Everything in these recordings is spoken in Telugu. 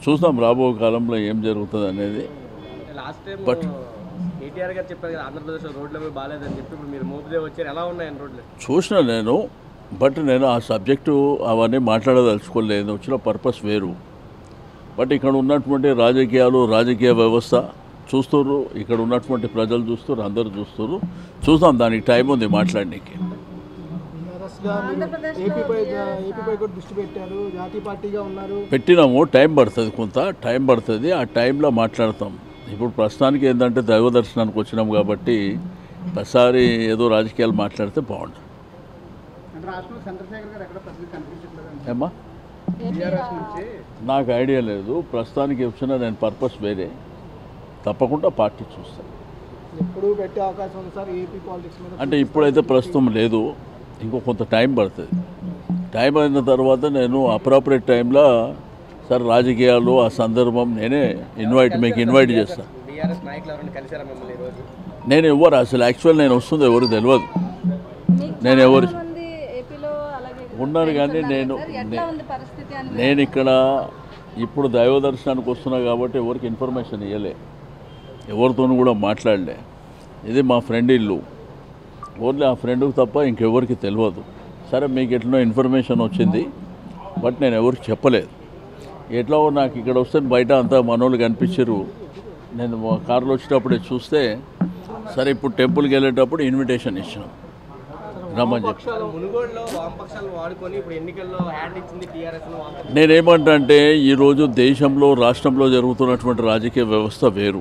చూద్దాం రాబో కాలంలో ఏం జరుగుతుంది అనేది లాస్ట్ టైం But- కేటీఆర్ గారు చెప్పారు కదా ఆంధ్రప్రదేశ్లో రోడ్లు ఏమీ బాగాలేదని చెప్పి ఇప్పుడు మీరు మోపుదే వచ్చారు ఎలా ఉన్నాయని రోడ్లు చూసిన నేను బట్ నేను ఆ సబ్జెక్టు అవన్నీ మాట్లాడదలుచుకోలేదు వచ్చిన పర్పస్ వేరు బట్ ఇక్కడ ఉన్నటువంటి రాజకీయాలు రాజకీయ వ్యవస్థ చూస్తుర్రు ఇక్కడ ఉన్నటువంటి ప్రజలు చూస్తుర్రు అందరూ చూస్తుర్రు చూద్దాం దానికి టైం ఉంది మాట్లాడడానికి టీఆర్ఎస్గా మీరు ఏపీపై ఏపీపై కూడా దృష్టి పెట్టారు జాతీయ పార్టీగా ఉన్నారు పెట్టినాము టైం పడుతుంది కొంత టైం పడుతుంది ఆ టైంలో మాట్లాడతాం ఇప్పుడు ప్రస్తుతానికి ఏంటంటే దైవ దర్శనానికి వచ్చినాం కాబట్టి ప్రతిసారి ఏదో రాజకీయాలు మాట్లాడితే బాగుంటుంది అంటే రాష్ట్రంలో చంద్రశేఖర్ గారు ఎక్కడ ప్రజలు కనిపించట్లేదు ఏమ్మా టీఆర్ఎస్ నుంచి నాకు ఐడియా లేదు ప్రస్తుతానికి వచ్చిన నేను పర్పస్ వేరే తప్పకుండా పార్టీ చూస్తాను ఎప్పుడు పెట్టే అవకాశం ఉంది సార్ ఏపీ పాలిటిక్స్ మీద అంటే ఇప్పుడైతే ప్రస్తుతం లేదు ఇంకో కొంత టైం పడుతుంది టైం అయిన తర్వాత నేను అప్రాపరేట్ టైంలో సార్ రాజకీయాలు ఆ సందర్భం నేనే ఇన్వైట్ మీకు ఇన్వైట్ చేస్తాను బీఆర్ఎస్ నాయకులు ఎవరైనా కలిసారా మిమ్మల్ని ఈరోజు నేను ఎవరు అసలు యాక్చువల్ నేను వస్తుంది ఎవరు తెలియదు నేను ఎవరు మంది ఏపీలో అలాగే ఉన్నారు కానీ ఉన్నారు నేను సార్. ఎట్లా ఉంది పరిస్థితి అని నేను ఇక్కడ ఇప్పుడు దైవ దర్శనానికి వస్తున్నా కాబట్టి ఎవరికి ఇన్ఫర్మేషన్ ఇవ్వలే ఎవరితోనూ కూడా మాట్లాడలే ఇది మా ఫ్రెండ్ ఇల్లు ఓన్లీ ఆ ఫ్రెండ్కి తప్ప ఇంకెవరికి తెలియదు సరే మీకు ఎట్లా ఇన్ఫర్మేషన్ వచ్చింది బట్ నేను ఎవరికి చెప్పలేదు ఎట్లా నాకు ఇక్కడ వస్తే బయట అంతా మనోళ్ళు కనిపించారు నేను మా కారులో వచ్చేటప్పుడే చూస్తే సరే ఇప్పుడు టెంపుల్కి వెళ్ళేటప్పుడు ఇన్విటేషన్ ఇచ్చాను రమ్మని చెప్పి మునుగోడులో వామపక్షాలను వాడుకొని ఇప్పుడు ఎన్నికల్లో హ్యాండ్ ఇచ్చింది టీఆర్ఎస్ వామపక్ష నేనేమంటా అంటే ఈరోజు దేశంలో రాష్ట్రంలో జరుగుతున్నటువంటి రాజకీయ వ్యవస్థ వేరు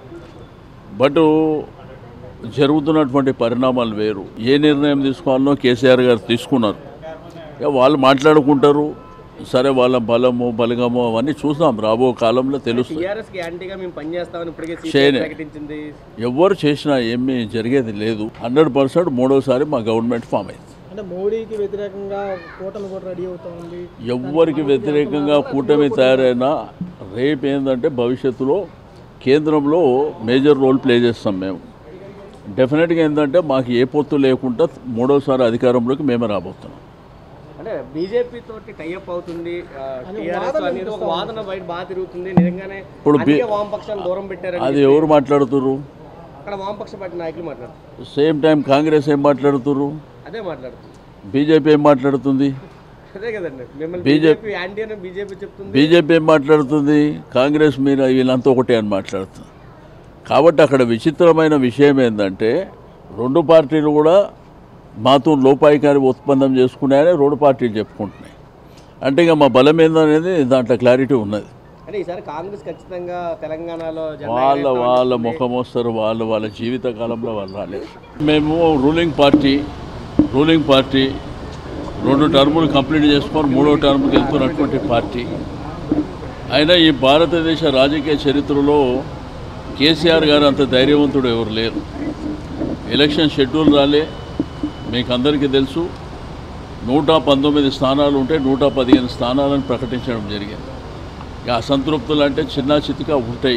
బట్ జరుగుతున్నటువంటి పరిణామాలు వేరు ఏ నిర్ణయం తీసుకోవాలనో కేసీఆర్ గారు తీసుకున్నారు ఇక వాళ్ళు మాట్లాడుకుంటారు సరే వాళ్ళ బలము బలగము అవన్నీ చూద్దాం రాబో కాలంలో తెలుస్తుంది టీఆర్ఎస్ కి యాంటీగా మేము పనిచేస్తామని ఇప్పటికే సీపీఐ చేయనే. ప్రకటించింది ఎవరు చేసినా ఏమీ జరిగేది లేదు హండ్రెడ్ పర్సెంట్ మూడోసారి మా గవర్నమెంట్ ఫామ్ అయింది అంటే మోడీకి వ్యతిరేకంగా కూటమి కూడా రెడీ అవుతా ఉంది ఎవ్వరికి వ్యతిరేకంగా కూటమి తయారైనా రేపు ఏంటంటే భవిష్యత్తులో కేంద్రంలో మేజర్ రోల్ ప్లే చేస్తాం మేము డెఫినెట్గా ఏంటంటే మాకు ఏ పొత్తు లేకుండా మూడోసారి అధికారంలోకి మేమే రాబోతున్నాం అంటే బీజేపీ తోటి టైఅప్ అవుతుంది టీఆర్ఎస్ అనేది ఒక వాదన బయట బాగా తిరుగుతుంది నిజంగానే ఇప్పుడు బి- అందుకే వామపక్షాలు దూరం పెట్టారని అది ఎవరు మాట్లాడుతుర్రు అక్కడ వామపక్ష పార్టీ నాయకులు మాట్లాడుతున్నారు సేమ్ టైం కాంగ్రెస్ ఏం మాట్లాడుతుర్రు అదే మాట్లాడుతుంది బీజేపీ ఏం మాట్లాడుతుంది అదే కదండి మిమ్మల్ని బీజేపీ- బీజేపీ యాంటీ అని బీజేపీ చెప్తుంది బీజేపీ ఏం మాట్లాడుతుంది కాంగ్రెస్ మీద వీళ్ళంతా ఒకటే అని మాట్లాడుతుంది కాబట్టి అక్కడ విచిత్రమైన విషయం ఏంటంటే రెండు పార్టీలు కూడా మాతో లోపాయికారి ఒప్పందం చేసుకున్నాయని రెండు పార్టీలు చెప్పుకుంటున్నాయి అంటే ఇక మా బలం ఏందనేది దాంట్లో క్లారిటీ ఉన్నది అంటే ఈసారి కాంగ్రెస్ ఖచ్చితంగా తెలంగాణలో జెండా వాళ్ళ ఎగరేస్తామని వాళ్ళ చెప్తుంది. ముఖం వస్తారు వాళ్ళు వాళ్ళ జీవిత కాలంలో వాళ్ళు రాలేదు మేము రూలింగ్ పార్టీ రూలింగ్ పార్టీ రెండు టర్ములు కంప్లీట్ చేసుకొని మూడో టర్ముకి వెళ్తున్నటువంటి పార్టీ అయినా ఈ భారతదేశ రాజకీయ చరిత్రలో కేసీఆర్ గారు అంత ధైర్యవంతుడు ఎవరు లేరు ఎలక్షన్ షెడ్యూల్ రాలే మీకు అందరికీ తెలుసు నూట పంతొమ్మిది స్థానాలు ఉంటే నూట పదిహేను స్థానాలను ప్రకటించడం జరిగింది ఇక అసంతృప్తులు అంటే చిన్న చితిగా ఉంటాయి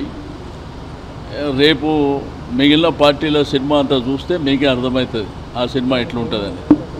రేపు మిగిలిన పార్టీల సినిమా అంతా చూస్తే మీకే అర్థమవుతుంది ఆ సినిమా ఎట్లుంటుందని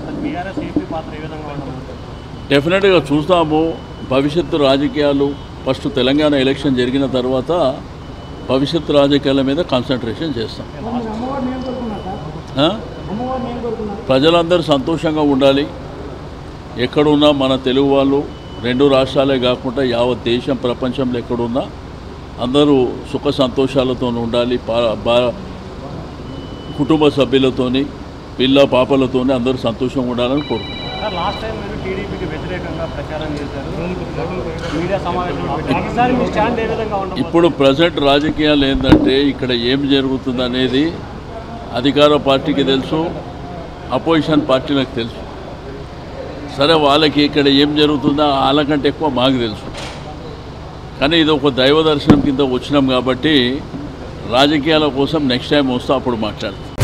డెఫినెట్గా చూస్తాము భవిష్యత్తు రాజకీయాలు ఫస్ట్ తెలంగాణ ఎలక్షన్ జరిగిన తర్వాత భవిష్యత్తు రాజకీయాల మీద కాన్సన్ట్రేషన్ చేస్తాం అమ్మవారిని ఏం కోరుకున్నారు సార్ ఆ? అమ్మవారిని ఏం కోరుకున్నారు ప్రజలందరూ సంతోషంగా ఉండాలి ఎక్కడున్నా మన తెలుగు వాళ్ళు రెండు రాష్ట్రాలే కాకుండా యావత్ దేశం ప్రపంచంలో ఎక్కడున్నా అందరూ సుఖ సంతోషాలతో ఉండాలి పా- బా కుటుంబ సభ్యులతోని పిల్ల పాపలతోని అందరూ సంతోషంగా ఉండాలని కోరుకుంటున్నాను సార్ లాస్ట్ టైం మీరు టీడీపీకి వ్యతిరేకంగా ప్రచారం చేశారు మీడియా సమావేశంలో పెట్టి- ఈసారి మీ స్టాండ్ ఏ విధంగా ఉండదు ఇప్పుడు ప్రజెంట్ రాజకీయాలు ఏంటంటే ఇక్కడ ఏం జరుగుతుంది అనేది అధికార పార్టీకి తెలుసు అపోజిషన్ పార్టీలకు తెలుసు సరే వాళ్ళకి ఇక్కడ ఏం జరుగుతుందో వాళ్ళకంటే ఎక్కువ మాకు తెలుసు కానీ ఇది ఒక దైవ దర్శనం కింద వచ్చినాం కాబట్టి రాజకీయాల కోసం నెక్స్ట్ టైం వస్తే అప్పుడు మాట్లాడతాం